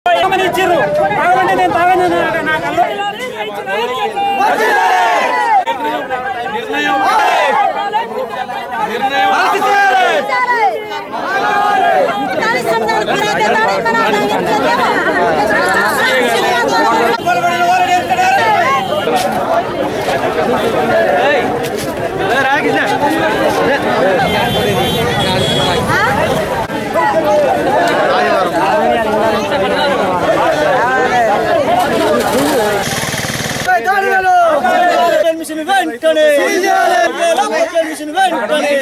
ఏమని ఇచ్చిర్రు తాగమంటే నేను తాగను నాకు- నాకు అల్లు మిషన్ వెంటనే మిషన్ వెంటనే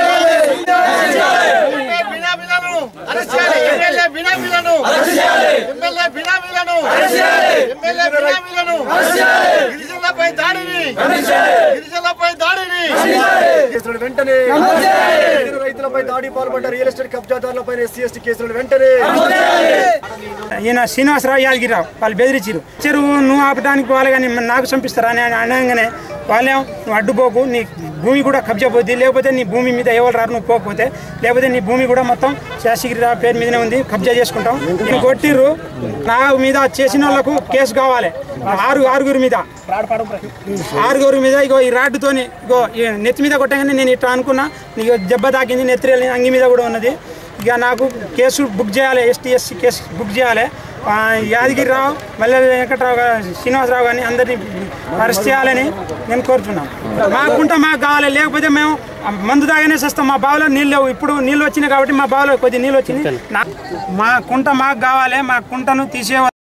బినామీలను అరెస్ట్ చేయాలి ఎమ్మెల్యే బినామీలను అరెస్ట్ చేయాలి ఎమ్మెల్యే బినామీలను అరెస్ట్ చేయాలి ఎమ్మెల్యే బినామీలను అరెస్ట్ చేయాలి గిరిజనులపై దాడిని అరెస్ట్ చేయాలి గిరిజనులపై దాడిని కేసులను వెంటనే గిరిజన రైతులపై దాడి పాల్పడ్డ రియల్ ఎస్టేట్ కబ్జాదారులపై ఎస్సీ ఎస్టీ కేసులను వెంటనే ఈయన శ్రీనివాసరావు యాదగిరిరావు వాళ్ళు బెదిరించారు చెరువు నువ్వు ఆపడానికి పోవాలి కానీ నాకు చంపిస్తారా అని అనగానే వాళ్ళేం నువ్వు అడ్డుపోకు నీ భూమి కూడా కబ్జా పోద్ది లేకపోతే నీ భూమి మీద ఎవరు రారు నువ్వు పోకపోతే లేకపోతే నీ భూమి కూడా మొత్తం శాసగిరిరావు పేరు మీదనే ఉంది కబ్జా చేసుకుంటాం నేను కొట్టిర్రు నా మీద చేసిన వాళ్ళకు కేసు కావాలి ఆరు ఆరుగురి మీద ఆరుగురి మీద ఇగో ఈ రాడ్డుతోని ఇగో ఈ నెత్తి మీద కొట్టగానే నేను ఇట్లా అనుకున్నా నీకు దెబ్బ తాకింది నెత్తి అంగి మీద కూడా ఉన్నది ఇక నాకు కేసు బుక్ చేయాలి ఎస్టీ ఎస్సీ కేసు బుక్ చేయాలి ఆ, యాదగిరిరావు మల్లె వెంకట్రావు గా- శ్రీనివాసరావు గారిని అందరినీ అరెస్ట్ చేయాలని నేను కోరుతున్నాను మాకుంటా మాకు కావాలి లేకపోతే మేము మందు తాగానే చేస్తాం మా బావిలో నీళ్ళు లేవు ఇప్పుడు నీళ్ళు వచ్చినాయి కాబట్టి మా బావిలో కొద్ది నీళ్ళు వచ్చినాయి నా- మా కుంట మాకు కావాలి మా కుంటను తీసే